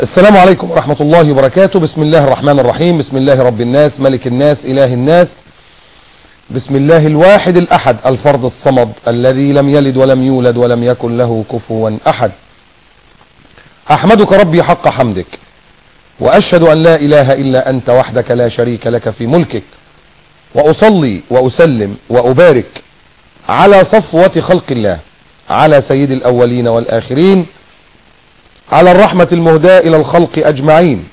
السلام عليكم ورحمة الله وبركاته بسم الله الرحمن الرحيم بسم الله رب الناس ملك الناس إله الناس بسم الله الواحد الأحد الفرد الصمد الذي لم يلد ولم يولد ولم يكن له كفوا أحد أحمدك ربي حق حمدك وأشهد أن لا إله إلا أنت وحدك لا شريك لك في ملكك وأصلي وأسلم وأبارك على صفوة خلق الله على سيد الأولين والآخرين على الرحمة المهداة إلى الخلق أجمعين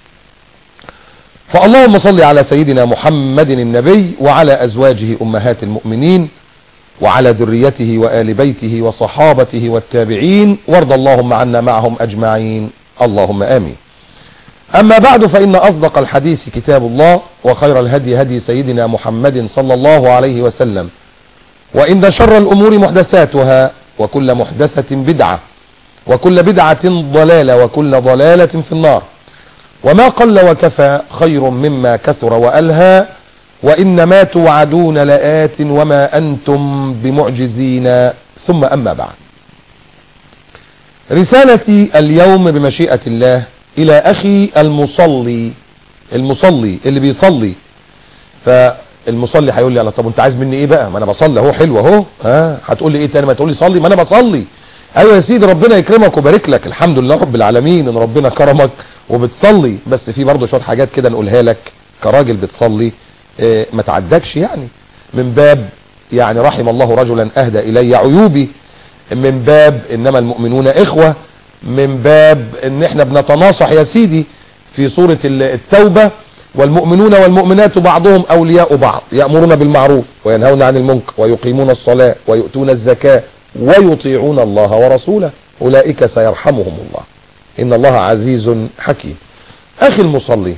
فاللهم صل على سيدنا محمد النبي وعلى أزواجه أمهات المؤمنين وعلى ذريته وآل بيته وصحابته والتابعين وارض اللهم عنا معهم أجمعين اللهم آمين أما بعد فإن أصدق الحديث كتاب الله وخير الهدي هدي سيدنا محمد صلى الله عليه وسلم وإن شر الأمور محدثاتها وكل محدثة بدعة وكل بدعة ضلالة وكل ضلالة في النار وما قل وكفى خير مما كثر وألهى وإنما توعدون لآت وما أنتم بمعجزين ثم أما بعد رسالتي اليوم بمشيئة الله إلى أخي المصلي المصلي اللي بيصلي فالمصلي هيقول لي على طب انت عايز مني ايه بقى ما انا بصلي اهو حلو اهو ها هتقول لي ايه تاني ما تقول لي صلي ما انا بصلي ايوه يا سيدي ربنا يكرمك ويبارك لك الحمد لله رب العالمين ان ربنا كرمك وبتصلي بس في برضه شويه حاجات كده نقولها لك كراجل بتصلي اه ما تعدكش يعني من باب يعني رحم الله رجلا اهدى الي عيوبي من باب انما المؤمنون اخوه من باب ان احنا بنتناصح يا سيدي في سوره التوبه والمؤمنون والمؤمنات بعضهم اولياء بعض يامرون بالمعروف وينهون عن المنكر ويقيمون الصلاه ويؤتون الزكاه ويطيعون الله ورسوله أولئك سيرحمهم الله إن الله عزيز حكيم أخي المصلي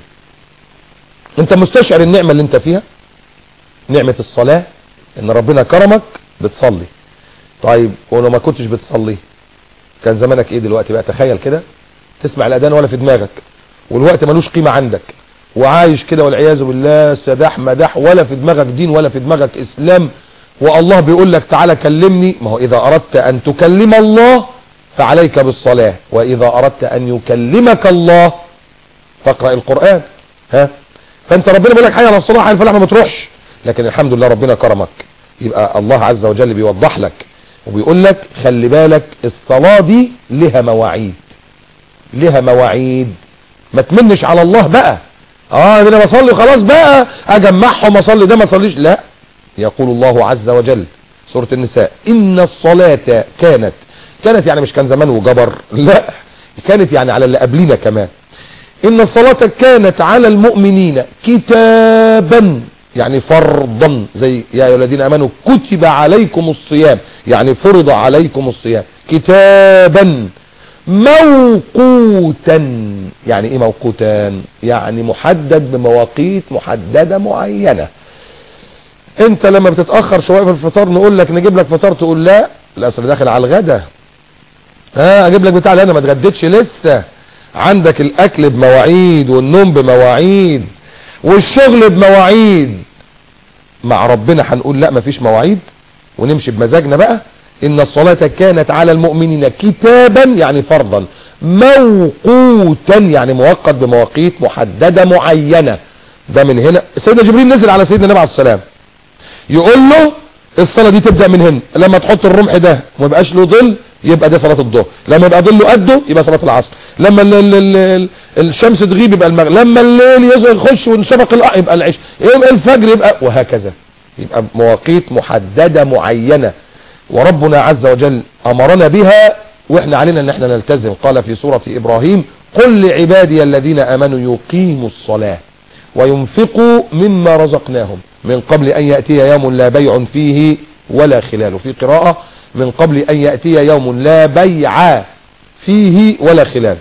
أنت مستشعر النعمة اللي أنت فيها نعمة الصلاة إن ربنا كرمك بتصلي طيب ولو ما كنتش بتصلي كان زمانك إيه دلوقتي بقى تخيل كده تسمع الأذان ولا في دماغك والوقت ملوش قيمة عندك وعايش كده والعياذ بالله سداح مداح ولا في دماغك دين ولا في دماغك إسلام والله بيقول لك تعالى كلمني ما هو إذا أردت أن تكلم الله فعليك بالصلاة وإذا أردت أن يكلمك الله فاقرأ القرآن ها فأنت ربنا بيقول لك حي على الصلاة حي الفلاح ما بتروحش لكن الحمد لله ربنا كرمك يبقى الله عز وجل بيوضح لك وبيقول لك خلي بالك الصلاة دي لها مواعيد لها مواعيد ما تمنش على الله بقى اه انا بصلي خلاص بقى اجمعهم اصلي ده ما اصليش لا يقول الله عز وجل سورة النساء إن الصلاة كانت كانت يعني مش كان زمان وجبر لا كانت يعني على اللي قبلنا كمان إن الصلاة كانت على المؤمنين كتابا يعني فرضا زي يا أيها الذين أمنوا كتب عليكم الصيام يعني فرض عليكم الصيام كتابا موقوتا يعني ايه موقوتا يعني محدد بمواقيت محددة معينة انت لما بتتاخر شويه في الفطار نقول لك نجيب لك فطار تقول لا الاصل داخل على الغدا ها اجيب لك بتاع لا انا ما اتغديتش لسه عندك الاكل بمواعيد والنوم بمواعيد والشغل بمواعيد مع ربنا هنقول لا مفيش مواعيد ونمشي بمزاجنا بقى ان الصلاة كانت على المؤمنين كتابا يعني فرضا موقوتا يعني موقت بمواقيت محددة معينة ده من هنا سيدنا جبريل نزل على سيدنا النبي عليه السلام يقول له الصلاة دي تبدأ من هنا لما تحط الرمح ده وما يبقاش له ظل يبقى ده صلاة الظهر لما يبقى ظله قده يبقى صلاة العصر لما ال ال ال ال الشمس تغيب يبقى المغرب لما الليل يخش وانشبق الأ يبقى العشاء يبقى الفجر يبقى وهكذا يبقى مواقيت محددة معينة وربنا عز وجل أمرنا بها واحنا علينا ان احنا نلتزم قال في سورة ابراهيم قل لعبادي الذين امنوا يقيموا الصلاة وينفقوا مما رزقناهم من قبل أن يأتي يوم لا بيع فيه ولا خلال في قراءة من قبل أن يأتي يوم لا بيع فيه ولا خلال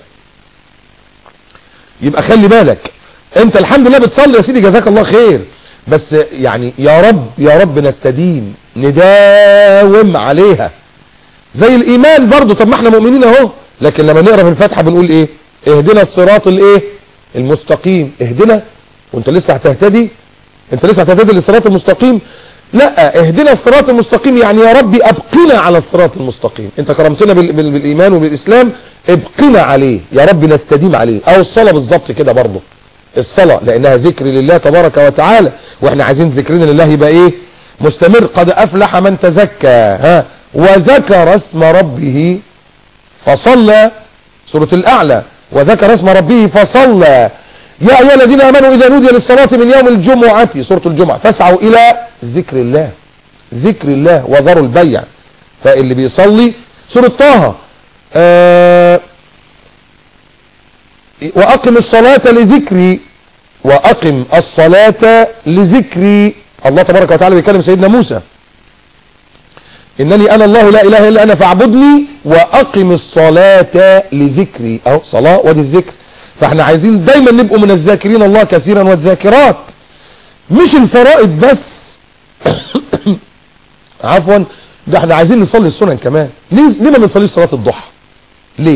يبقى خلي بالك انت الحمد لله بتصلي يا سيدي جزاك الله خير بس يعني يا رب يا رب نستدين نداوم عليها زي الايمان برضو طب ما احنا مؤمنين اهو لكن لما نقرا في الفاتحه بنقول ايه اهدنا الصراط الايه المستقيم اهدنا وانت لسه هتهتدي انت لسه هتهتدي للصراط المستقيم لا اهدنا الصراط المستقيم يعني يا ربي ابقنا على الصراط المستقيم انت كرمتنا بال... بال... بالايمان وبالاسلام ابقنا عليه يا رب نستديم عليه او الصلاة بالظبط كده برضه الصلاة لانها ذكر لله تبارك وتعالى واحنا عايزين ذكرنا لله يبقى ايه مستمر قد افلح من تزكى ها وذكر اسم ربه فصلى سورة الاعلى وذكر اسم ربه فصلى يا ايها الذين امنوا اذا نودي للصلاة من يوم الجمعة سورة الجمعة فاسعوا الى ذكر الله ذكر الله وذروا البيع فاللي بيصلي سورة طه آه واقم الصلاة لذكري واقم الصلاة لذكري الله تبارك وتعالى بيكلم سيدنا موسى انني انا الله لا اله الا انا فاعبدني واقم الصلاة لذكري اهو صلاة ودي الذكر فاحنا عايزين دايما نبقوا من الذاكرين الله كثيرا والذاكرات مش الفرائض بس عفوا ده احنا عايزين نصلي السنن كمان ليه ليه ما بنصليش صلاه الضحى ليه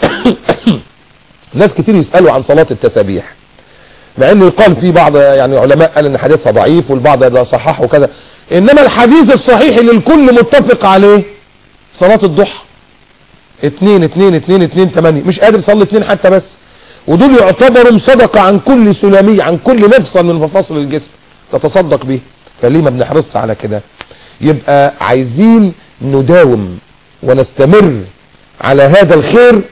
ناس كتير يسالوا عن صلاه التسابيح مع ان يقال في بعض يعني علماء قال ان حديثها ضعيف والبعض ده صححه وكذا انما الحديث الصحيح اللي الكل متفق عليه صلاه الضحى اتنين اتنين اتنين اتنين تمانية مش قادر يصلي اتنين حتى بس ودول يعتبروا صدقة عن كل سلامية عن كل مفصل من مفاصل الجسم تتصدق بيه فليه ما بنحرصش على كده يبقى عايزين نداوم ونستمر على هذا الخير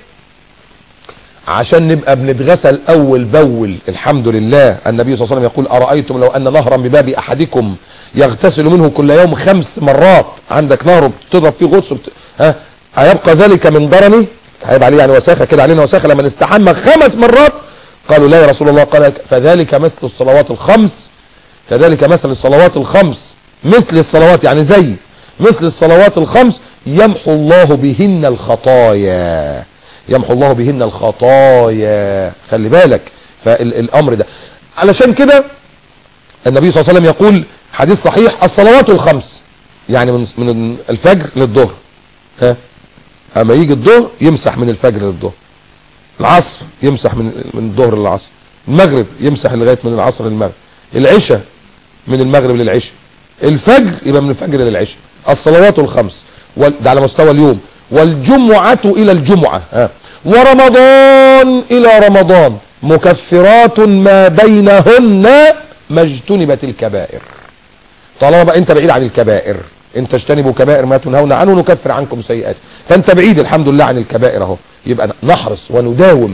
عشان نبقى بنتغسل اول باول الحمد لله النبي صلى الله عليه وسلم يقول ارايتم لو ان نهرا بباب احدكم يغتسل منه كل يوم خمس مرات عندك نهر بتضرب فيه غطس بت... ها هيبقى ذلك من ضرني هيبقى عليه يعني وساخه كده علينا وساخه لما نستحمى خمس مرات قالوا لا يا رسول الله قال فذلك مثل الصلوات الخمس كذلك مثل الصلوات الخمس مثل الصلوات يعني زي مثل الصلوات الخمس يمحو الله بهن الخطايا يمحو الله بهن الخطايا خلي بالك فالامر ده علشان كده النبي صلى الله عليه وسلم يقول حديث صحيح الصلوات الخمس يعني من من الفجر للظهر ها اما يجي الظهر يمسح من الفجر للظهر العصر يمسح من من الظهر للعصر المغرب يمسح لغايه من العصر للمغرب العشاء من المغرب للعشاء الفجر يبقى من الفجر للعشاء الصلوات الخمس ده على مستوى اليوم والجمعة الى الجمعة ها ورمضان الى رمضان مكفرات ما بينهن ما اجتنبت الكبائر طالما بقى انت بعيد عن الكبائر ان تجتنبوا كبائر ما تنهون عنه نكفر عنكم سيئات فانت بعيد الحمد لله عن الكبائر اهو يبقى نحرص ونداوم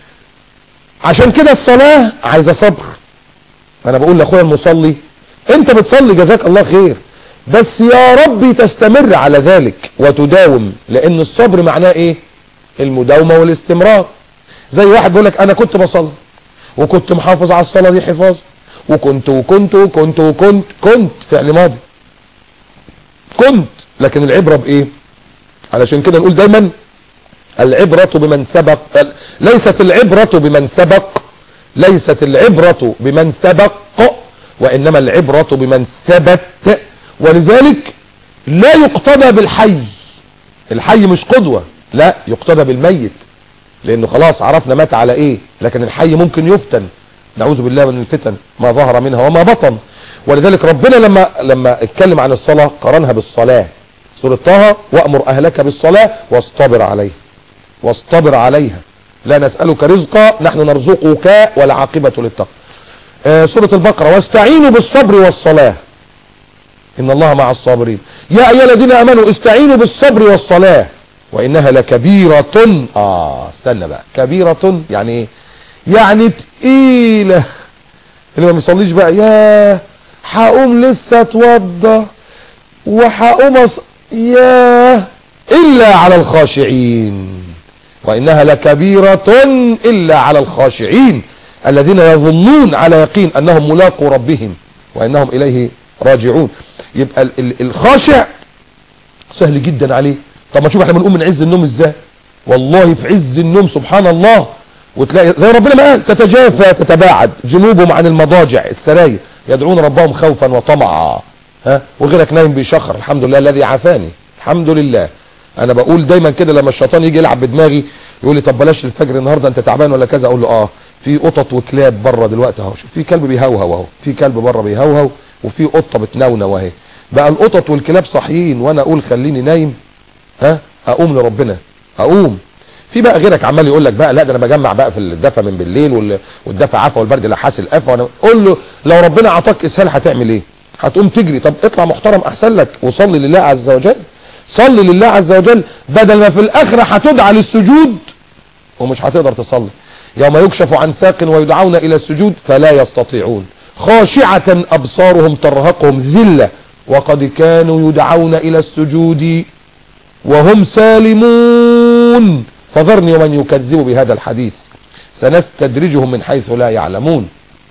عشان كده الصلاة عايزة صبر انا بقول لاخويا المصلي انت بتصلي جزاك الله خير بس يا ربي تستمر على ذلك وتداوم لان الصبر معناه ايه المداومة والاستمرار زي واحد بيقول لك انا كنت بصلي وكنت محافظ على الصلاة دي حفاظ وكنت وكنت وكنت وكنت كنت فعل ماضي كنت لكن العبرة بايه علشان كده نقول دايما العبرة بمن سبق ليست العبرة بمن سبق ليست العبرة بمن سبق وإنما العبرة بمن ثبت ولذلك لا يقتدى بالحي الحي مش قدوة لا يقتدى بالميت لأنه خلاص عرفنا مات على إيه لكن الحي ممكن يفتن نعوذ بالله من الفتن ما ظهر منها وما بطن ولذلك ربنا لما لما اتكلم عن الصلاة قرنها بالصلاة سورة طه وأمر أهلك بالصلاة واصطبر عليها واصطبر عليها لا نسألك رزقا نحن نرزقك والعاقبة للتقوى آه سورة البقرة واستعينوا بالصبر والصلاة إن الله مع الصابرين يا أيها الذين أمنوا استعينوا بالصبر والصلاة وإنها لكبيرة آه استنى بقى كبيرة يعني إيه يعني تقيلة اللي ما بيصليش بقى ياه هقوم لسه اتوضى وهقوم أص... ياه إلا على الخاشعين وإنها لكبيرة إلا على الخاشعين الذين يظنون على يقين أنهم ملاقوا ربهم وأنهم إليه راجعون يبقى الخاشع سهل جدا عليه طب ما تشوف احنا بنقوم من عز النوم ازاي والله في عز النوم سبحان الله وتلاقي زي ربنا ما قال تتجافى تتباعد جنوبهم عن المضاجع السراير يدعون ربهم خوفا وطمعا ها وغيرك نايم بيشخر الحمد لله الذي عافاني الحمد لله انا بقول دايما كده لما الشيطان يجي يلعب بدماغي يقول لي طب بلاش الفجر النهارده انت تعبان ولا كذا اقول له اه في قطط وكلاب بره دلوقتي اهو شوف في كلب بيهوهو اهو في كلب بره بيهوهو وفي قطه بتنونو اهي بقى القطط والكلاب صاحيين وانا اقول خليني نايم ها اقوم لربنا اقوم في بقى غيرك عمال يقول لك بقى لا ده انا بجمع بقى في الدفى من بالليل وال- والدفى عفا والبرد لحاس القفا وانا قول له لو ربنا اعطاك اسهال هتعمل ايه هتقوم تجري طب اطلع محترم احسن لك وصلي لله عز وجل صلي لله عز وجل بدل ما في الاخره هتدعى للسجود ومش هتقدر تصلي يوم يكشف عن ساق ويدعون الى السجود فلا يستطيعون خاشعة ابصارهم ترهقهم ذلة وقد كانوا يدعون الى السجود وهم سالمون فذرني ومن يكذب بهذا الحديث سنستدرجهم من حيث لا يعلمون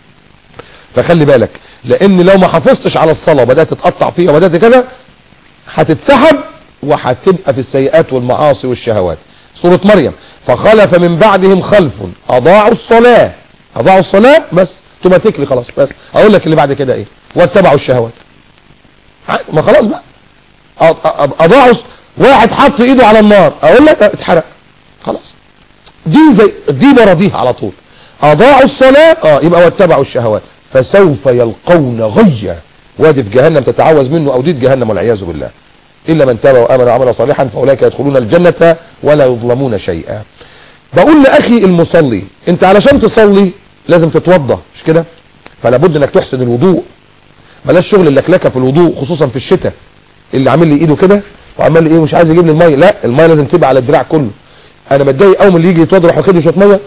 فخلي بالك لان لو ما حافظتش على الصلاة وبدأت تتقطع فيها وبدأت كذا هتتسحب وهتبقى في السيئات والمعاصي والشهوات سورة مريم فخلف من بعدهم خلف اضاعوا الصلاة اضاعوا الصلاة بس توماتيك لي خلاص بس اقول لك اللي بعد كده ايه واتبعوا الشهوات ع- ما خلاص بقى أ- أ- اضاعوا الص- واحد حط ايده على النار اقول لك اتحرق خلاص دي زي دي برضيها على طول اضاعوا الصلاة اه يبقى واتبعوا الشهوات فسوف يلقون غيا وادي في جهنم تتعوذ منه او ديد جهنم والعياذ بالله الا من تاب وامن وعمل صالحا فاولئك يدخلون الجنة ولا يظلمون شيئا بقول لاخي المصلي انت علشان تصلي لازم تتوضى مش كده فلا بد انك تحسن الوضوء بلاش شغل اللكلكه في الوضوء خصوصا في الشتاء اللي عامل لي ايده كده وعمال ايه مش عايز يجيب لي الميه لا الميه لازم تبقى على الدراع كله انا بتضايق قوي من اللي يجي يتوضى يروح واخد لي شويه ميه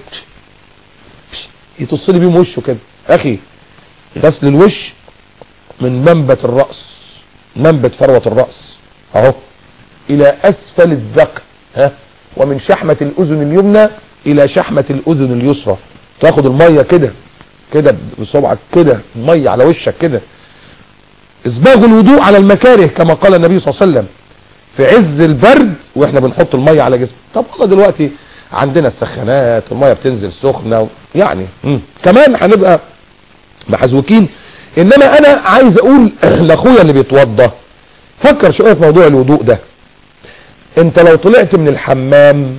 يتصل لي بيهم وشه كده اخي غسل الوش من منبت الراس منبت فروه الراس اهو الى اسفل الذقن ها ومن شحمه الاذن اليمنى الى شحمه الاذن اليسرى تاخد الميه كده كده بصبعك كده الميه على وشك كده اسباغ الوضوء على المكاره كما قال النبي صلى الله عليه وسلم في عز البرد واحنا بنحط الميه على جسم طب والله دلوقتي عندنا السخانات والميه بتنزل سخنه و... يعني مم. كمان هنبقى محزوكين انما انا عايز اقول لاخويا اللي بيتوضى فكر شويه في موضوع الوضوء ده انت لو طلعت من الحمام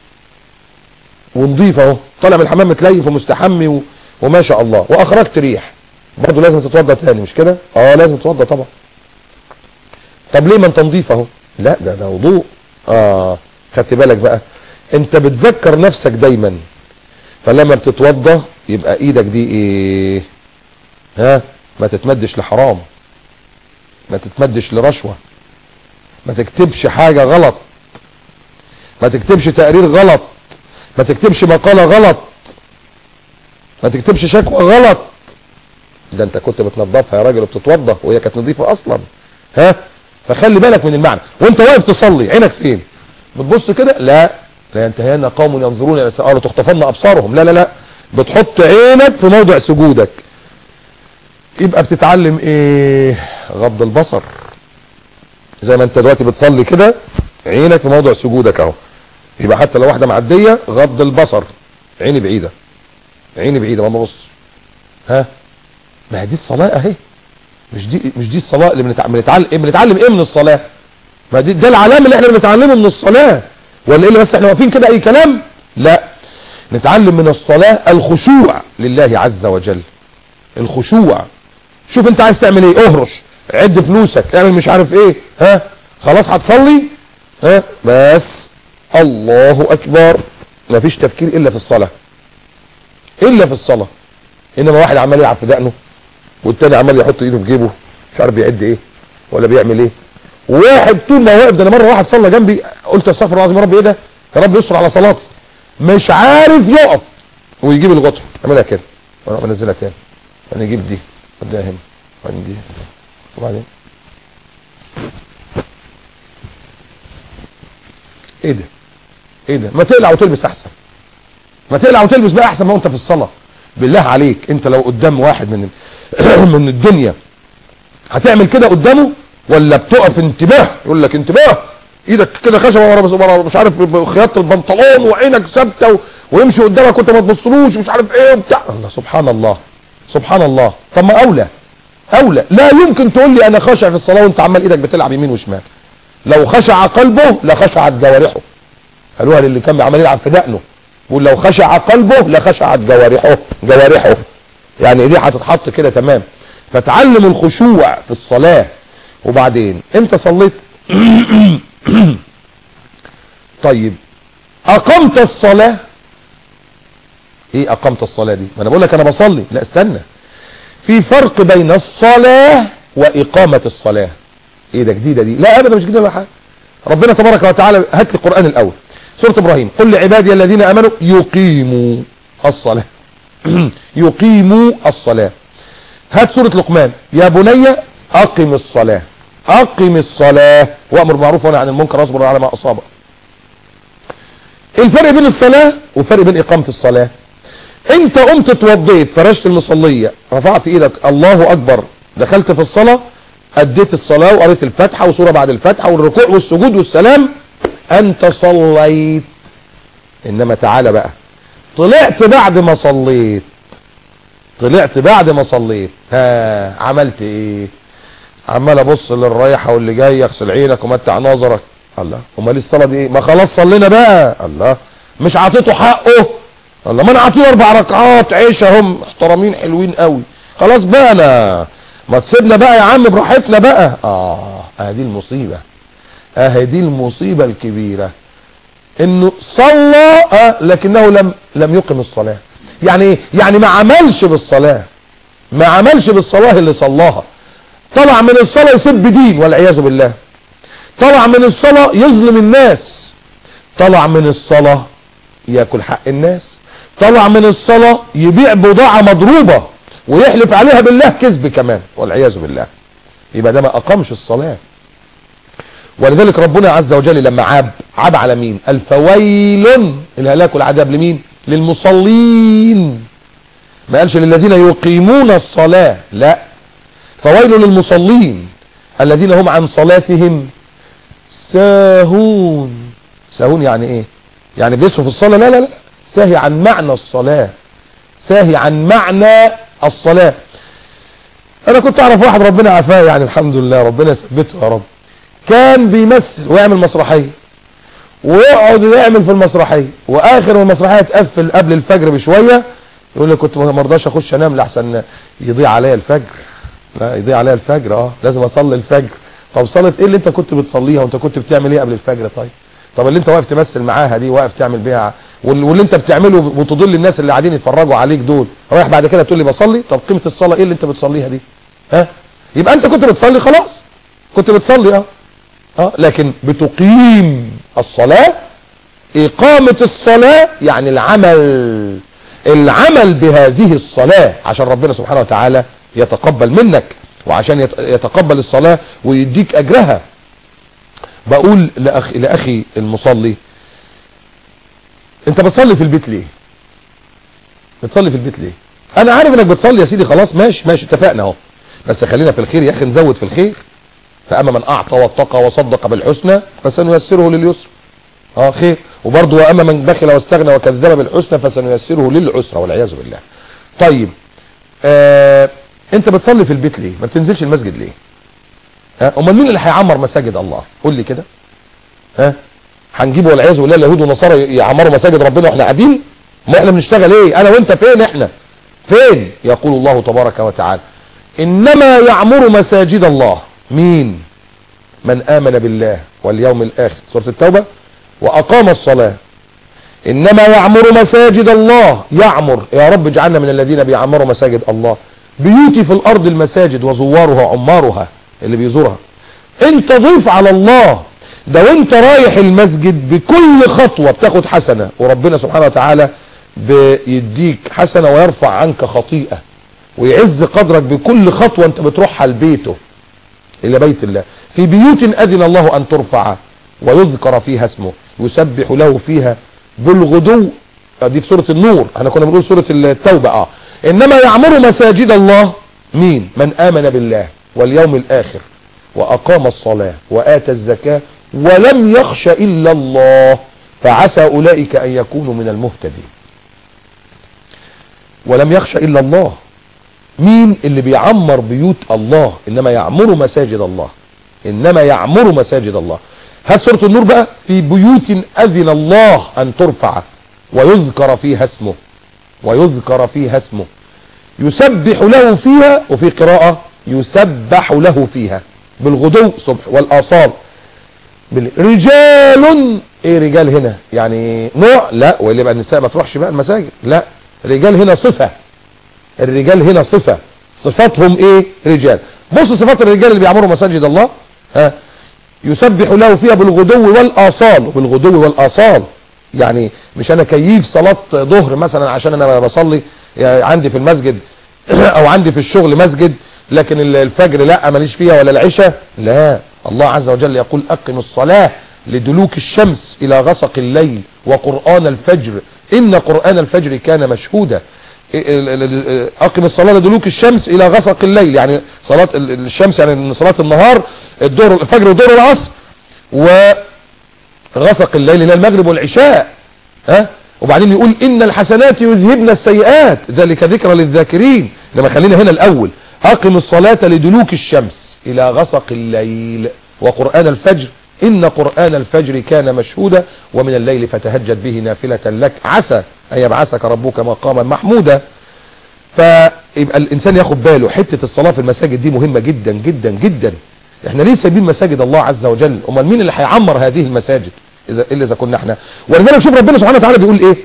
ونضيف اهو طالع من الحمام متليف ومستحمي و... وما شاء الله واخرجت ريح برضه لازم تتوضى تاني مش كده اه لازم تتوضى طبعا طب ليه ما انت نضيف اهو لا ده ده وضوء اه خدت بالك بقى انت بتذكر نفسك دايما فلما بتتوضى يبقى ايدك دي ايه ها ما تتمدش لحرام ما تتمدش لرشوة ما تكتبش حاجة غلط ما تكتبش تقرير غلط ما تكتبش مقالة غلط ما تكتبش شكوى غلط ده انت كنت بتنظفها يا راجل وبتتوضى وهي كانت نظيفة اصلا ها فخلي بالك من المعنى وانت واقف تصلي عينك فين بتبص كده لا لا ينتهينا قوم ينظرون الى قالوا تخطفن ابصارهم لا لا لا بتحط عينك في موضع سجودك يبقى بتتعلم ايه غض البصر زي ما انت دلوقتي بتصلي كده عينك في موضع سجودك اهو يبقى حتى لو واحده معديه غض البصر عيني بعيده عيني بعيده ما ببص ها ما هي دي الصلاه اهي مش دي مش دي الصلاه اللي بنتع- بنتعلم إيه بنتعلم ايه من الصلاه ما دي ده العلام اللي احنا بنتعلمه من الصلاه ولا ايه اللي بس احنا واقفين كده اي كلام لا نتعلم من الصلاه الخشوع لله عز وجل الخشوع شوف انت عايز تعمل ايه اهرش عد فلوسك اعمل مش عارف ايه ها خلاص هتصلي ها بس الله اكبر مفيش تفكير الا في الصلاه الا في الصلاه انما واحد عمال يلعب في دقنه والتاني عمال يحط ايده في جيبه مش عارف بيعد ايه ولا بيعمل ايه واحد طول ما واقف ده انا مره واحد صلى جنبي قلت استغفر الله العظيم يا رب ايه ده يا رب يستر على صلاتي مش عارف يقف ويجيب الغطر اعملها كده وانا بنزلها تاني انا اجيب دي وديها هنا وبعدين دي وبعدين ايه ده ايه ده ما تقلع وتلبس احسن ما تقلع وتلبس بقى احسن ما انت في الصلاه بالله عليك انت لو قدام واحد من من الدنيا هتعمل كده قدامه ولا بتقف انتباه يقول لك انتباه ايدك كده خشبه ورا ورا مش عارف خياطه البنطلون وعينك ثابته و- ويمشي قدامك وانت ما تبصلوش ومش عارف ايه وبتاع الله سبحان الله سبحان الله طب ما اولى اولى لا يمكن تقول لي انا خاشع في الصلاه وانت عمال ايدك بتلعب يمين وشمال لو خشع قلبه لخشعت جوارحه قالوها للي كان عمال يلعب في دقنه بيقول لو خشع قلبه لخشعت جوارحه جوارحه يعني ايديه هتتحط كده تمام فتعلم الخشوع في الصلاه وبعدين انت صليت طيب اقمت الصلاة ايه اقمت الصلاة دي ما انا بقول لك انا بصلي لا استنى في فرق بين الصلاة واقامة الصلاة ايه ده جديدة دي لا ابدا مش جديدة ولا حاجة ربنا تبارك وتعالى هات لي القرآن الاول سورة ابراهيم قل لعبادي الذين امنوا يقيموا الصلاة يقيموا الصلاة هات سورة لقمان يا بني اقم الصلاة اقم الصلاة وامر بالمعروف ونهى عن المنكر واصبر على ما اصابك الفرق بين الصلاة والفرق بين اقامة الصلاة انت قمت اتوضيت فرشت المصلية رفعت ايدك الله اكبر دخلت في الصلاة اديت الصلاة وقريت الفاتحة وسورة بعد الفاتحة والركوع والسجود والسلام انت صليت انما تعالى بقى طلعت بعد ما صليت طلعت بعد ما صليت ها عملت ايه عمال ابص للرايحة واللي جاي اغسل عينك ومتع نظرك الله امال الصلاة دي ايه ما خلاص صلينا بقى الله مش عطيته حقه الله ما انا عطيه اربع ركعات عيش هم محترمين حلوين قوي خلاص بقى انا ما تسيبنا بقى يا عم براحتنا بقى اه اهي المصيبة اهي دي المصيبة الكبيرة انه صلى آه لكنه لم لم يقم الصلاة يعني ايه يعني ما عملش بالصلاة ما عملش بالصلاة اللي صلاها طلع من الصلاة يسب دين والعياذ بالله طلع من الصلاة يظلم الناس طلع من الصلاة ياكل حق الناس طلع من الصلاة يبيع بضاعة مضروبة ويحلف عليها بالله كذب كمان والعياذ بالله يبقى ده ما اقامش الصلاة ولذلك ربنا عز وجل لما عاب عاب على مين الفويل الهلاك والعذاب لمين للمصلين ما قالش للذين يقيمون الصلاة لا فويل للمصلين الذين هم عن صلاتهم ساهون ساهون يعني ايه يعني بيسهوا في الصلاة لا لا لا ساهي عن معنى الصلاة ساهي عن معنى الصلاة انا كنت اعرف واحد ربنا عافاه يعني الحمد لله ربنا يثبته يا رب كان بيمثل ويعمل مسرحية ويقعد يعمل في المسرحية واخر ما المسرحية تقفل قبل الفجر بشوية يقول لي كنت ما مرضاش اخش انام لحسن يضيع عليا الفجر لا يضيع عليا الفجر اه لازم اصلي الفجر طب صلاة ايه اللي انت كنت بتصليها وانت كنت بتعمل ايه قبل الفجر طيب طب اللي انت واقف تمثل معاها دي واقف تعمل بيها واللي انت بتعمله وتضل الناس اللي قاعدين يتفرجوا عليك دول رايح بعد كده تقول لي بصلي طب قيمه الصلاه ايه اللي انت بتصليها دي ها يبقى انت كنت بتصلي خلاص كنت بتصلي اه اه لكن بتقيم الصلاه اقامه الصلاه يعني العمل العمل بهذه الصلاه عشان ربنا سبحانه وتعالى يتقبل منك وعشان يتقبل الصلاه ويديك اجرها بقول لاخي لاخي المصلي انت بتصلي في البيت ليه بتصلي في البيت ليه انا عارف انك بتصلي يا سيدي خلاص ماشي ماشي اتفقنا اهو بس خلينا في الخير يا اخي نزود في الخير فاما من اعطى واتقى وصدق بالحسنى فسنيسره لليسر اه خير وبرضه واما من بخل واستغنى وكذب بالحسنى فسنيسره للعسرى والعياذ بالله طيب آه انت بتصلي في البيت ليه ما بتنزلش المسجد ليه ها امال مين اللي هيعمر مساجد الله قول لي كده ها هنجيب والعياذ بالله اليهود والنصارى يعمروا مساجد ربنا واحنا قاعدين ما احنا بنشتغل ايه انا وانت فين احنا فين يقول الله تبارك وتعالى انما يعمر مساجد الله مين من امن بالله واليوم الاخر سورة التوبة واقام الصلاة انما يعمر مساجد الله يعمر يا رب اجعلنا من الذين بيعمروا مساجد الله بيوتي في الارض المساجد وزوارها عمارها اللي بيزورها انت ضيف على الله ده وانت رايح المسجد بكل خطوة بتاخد حسنة وربنا سبحانه وتعالى بيديك حسنة ويرفع عنك خطيئة ويعز قدرك بكل خطوة انت بتروحها لبيته الى بيت الله في بيوت اذن الله ان ترفع ويذكر فيها اسمه يسبح له فيها بالغدو دي في سورة النور احنا كنا بنقول سورة التوبة اه انما يعمر مساجد الله مين من امن بالله واليوم الاخر واقام الصلاة واتى الزكاة ولم يخش الا الله فعسى اولئك ان يكونوا من المهتدين ولم يخش الا الله مين اللي بيعمر بيوت الله انما يعمر مساجد الله انما يعمر مساجد الله هات سورة النور بقى في بيوت اذن الله ان ترفع ويذكر فيها اسمه ويذكر فيها اسمه يسبح له فيها وفي قراءة يسبح له فيها بالغدو صبح والآصال بال- رجال ايه رجال هنا يعني نوع لا واللي يبقى النساء ما تروحش بقى المساجد لا رجال هنا صفة الرجال هنا صفة صفاتهم ايه رجال بص صفات الرجال اللي بيعمروا مساجد الله ها يسبح له فيها بالغدو والآصال بالغدو والآصال يعني مش انا كيف صلاة ظهر مثلا عشان انا بصلي يعني عندي في المسجد او عندي في الشغل مسجد لكن ال- الفجر لا ماليش فيها ولا العشاء لا الله عز وجل يقول اقم الصلاة لدلوك الشمس الى غسق الليل وقرآن الفجر ان قرآن الفجر كان مشهودا ال- ال- ال- اقم الصلاة لدلوك الشمس الى غسق الليل يعني صلاة ال- الشمس يعني صلاة النهار الظهر الفجر والظهر والعصر وغسق الليل الى المغرب والعشاء ها وبعدين يقول ان الحسنات يذهبن السيئات ذلك ذكرى للذاكرين لما خلينا هنا الاول اقم الصلاة لدلوك الشمس الى غسق الليل وقرآن الفجر ان قرآن الفجر كان مشهودا ومن الليل فتهجد به نافلة لك عسى ان يبعثك ربك مقاما محمودا فيبقى الانسان ياخد باله حتة الصلاة في المساجد دي مهمة جدا جدا جدا احنا ليه سايبين مساجد الله عز وجل امال مين اللي هيعمر هذه المساجد اذا الا اذا كنا احنا ولذلك شوف ربنا سبحانه وتعالى بيقول ايه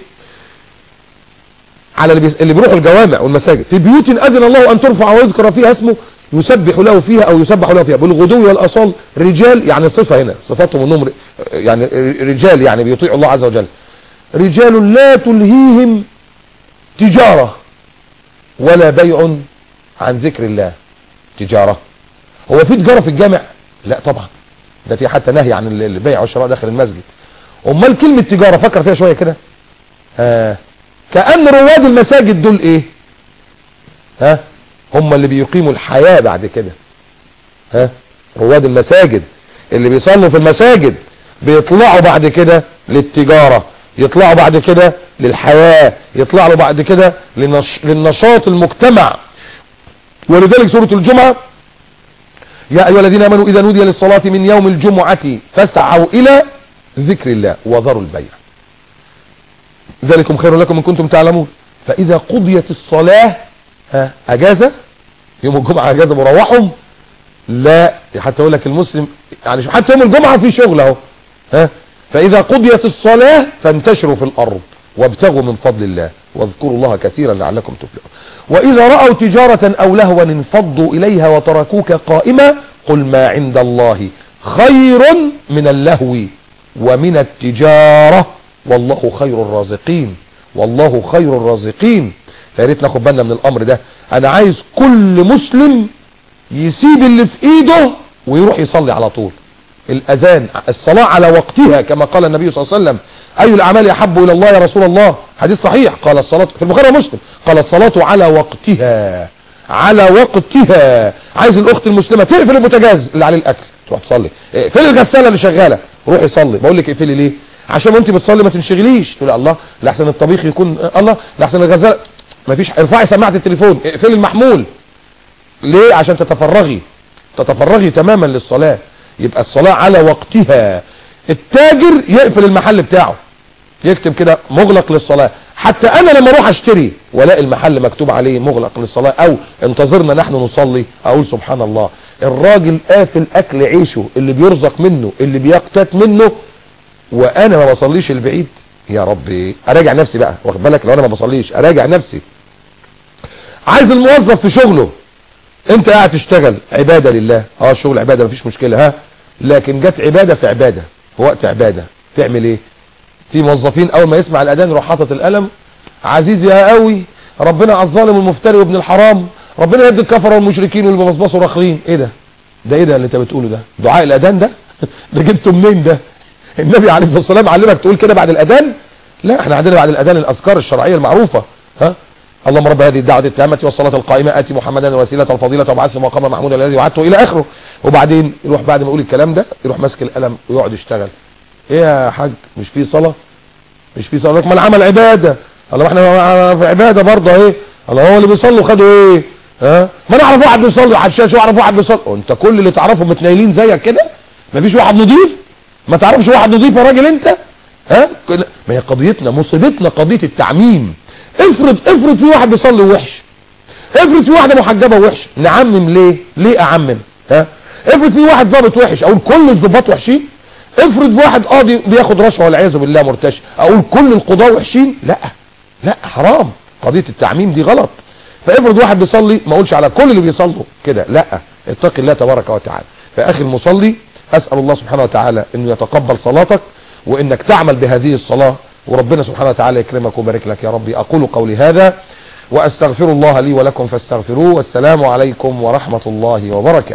على اللي, بيس... اللي بيروحوا الجوامع والمساجد في بيوت اذن الله ان ترفع ويذكر فيها اسمه يسبح له فيها او يسبح له فيها بالغدو والاصال رجال يعني صفة هنا صفاتهم انهم ر- يعني رجال يعني بيطيعوا الله عز وجل رجال لا تلهيهم تجارة ولا بيع عن ذكر الله تجارة هو في تجارة في الجامع لا طبعا ده في حتى نهي عن البيع والشراء داخل المسجد امال كلمة تجارة فكر فيها شوية كده آه. كأن رواد المساجد دول ايه ها هم اللي بيقيموا الحياة بعد كده ها رواد المساجد اللي بيصلوا في المساجد بيطلعوا بعد كده للتجارة يطلعوا بعد كده للحياة يطلعوا بعد كده لنش... للنشاط المجتمع ولذلك سورة الجمعة يا أيها الذين آمنوا إذا نودي للصلاة من يوم الجمعة فاسعوا إلى ذكر الله وذروا البيع ذلكم خير لكم إن كنتم تعلمون فإذا قضيت الصلاة ها أجازة يوم الجمعة أجازة مروحهم لا حتى يقول لك المسلم يعني حتى يوم الجمعة في شغل اهو ها فإذا قضيت الصلاة فانتشروا في الأرض وابتغوا من فضل الله واذكروا الله كثيرا لعلكم تفلحون وإذا رأوا تجارة أو لهوا انفضوا إليها وتركوك قائمة قل ما عند الله خير من اللهو ومن التجارة والله خير الرازقين والله خير الرازقين فيا ريت ناخد بالنا من الأمر ده أنا عايز كل مسلم يسيب اللي في ايده ويروح يصلي على طول الاذان الصلاة على وقتها كما قال النبي صلى الله عليه وسلم اي الاعمال احب الى الله يا رسول الله حديث صحيح قال الصلاة في البخاري ومسلم قال الصلاة على وقتها على وقتها عايز الاخت المسلمة تقفل البوتاجاز اللي عليه الاكل تروح تصلي اقفلي الغسالة اللي شغالة روحي صلي بقول لك اقفلي ليه عشان وانت بتصلي ما تنشغليش تقول الله لاحسن الطبيخ يكون الله لاحسن الغسالة مفيش ارفعي سماعة التليفون اقفلي المحمول ليه عشان تتفرغي تتفرغي تماما للصلاة يبقى الصلاة على وقتها التاجر يقفل المحل بتاعه يكتب كده مغلق للصلاة حتى انا لما اروح اشتري والاقي المحل مكتوب عليه مغلق للصلاة او انتظرنا نحن نصلي اقول سبحان الله الراجل قافل اكل عيشه اللي بيرزق منه اللي بيقتات منه وانا ما بصليش البعيد يا ربي اراجع نفسي بقى واخد بالك لو انا ما بصليش اراجع نفسي عايز الموظف في شغله انت قاعد تشتغل عبادة لله اه الشغل عبادة مفيش مشكلة ها لكن جت عبادة في عبادة في وقت عبادة تعمل ايه في موظفين اول ما يسمع الاذان يروح حاطط القلم عزيز يا قوي ربنا على الظالم والمفتري وابن الحرام ربنا يدي الكفره والمشركين واللي بيبصبصوا راخرين ايه ده ده ايه ده اللي انت بتقوله ده دعاء الاذان ده ده جبته منين ده النبي عليه الصلاه والسلام علمك تقول كده بعد الاذان لا احنا عندنا بعد الاذان الاذكار الشرعيه المعروفه ها اللهم رب هذه الدعوه التامه والصلاه القائمه اتي محمدا الوسيله والفضيله وابعثه مقاما محمودا الذي وعدته الى اخره وبعدين يروح بعد ما يقول الكلام ده يروح ماسك القلم ويقعد يشتغل ايه يا حاج مش في صلاه مش في صلاه ما العمل عباده الله احنا في عباده برضه اهي الله هو اللي بيصلوا خدوا ايه ها ما انا اعرف واحد بيصلي على الشاشه واعرف واحد بيصلي وانت كل اللي تعرفه متنيلين زيك كده مفيش واحد نضيف ما تعرفش واحد نضيف يا راجل انت ها ما هي قضيتنا مصيبتنا قضيه التعميم افرض افرض في واحد بيصلي وحش افرض في واحده محجبه وحش نعمم ليه ليه اعمم ها افرض في واحد ظابط وحش اقول كل الظباط وحشين افرض واحد قاضي بياخد رشوه والعياذ بالله مرتشي اقول كل القضاه وحشين لا لا حرام قضيه التعميم دي غلط فافرض واحد بيصلي ما اقولش على كل اللي بيصلوا كده لا اتق الله تبارك وتعالى فاخي المصلي اسال الله سبحانه وتعالى انه يتقبل صلاتك وانك تعمل بهذه الصلاه وربنا سبحانه وتعالى يكرمك ويبارك لك يا ربي اقول قولي هذا واستغفر الله لي ولكم فاستغفروه والسلام عليكم ورحمه الله وبركاته